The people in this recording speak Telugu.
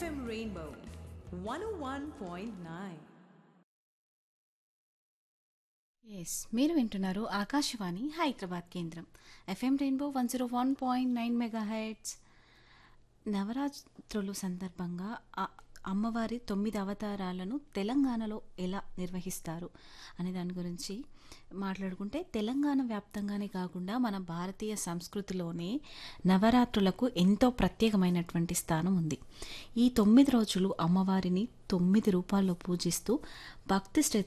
FM Rainbow 101.9. ఎస్ మీరు వింటున్నారు ఆకాశవాణి హైదరాబాద్ కేంద్రం FM rainbow one zero one point nine megahertz నవరాత్రులు సందర్భంగా ఆ అమ్మవారి తొమ్మిది అవతారాలను తెలంగాణలో ఎలా నిర్వహిస్తారు అనే దాని గురించి మాట్లాడుకుంటే తెలంగాణ వ్యాప్తంగానే కాకుండా మన భారతీయ సంస్కృతిలోనే నవరాత్రులకు ఎంతో ప్రత్యేకమైనటువంటి స్థానం ఉంది ఈ తొమ్మిది రోజులు అమ్మవారిని తొమ్మిది రూపాల్లో పూజిస్తూ భక్తి శ్రద్ధ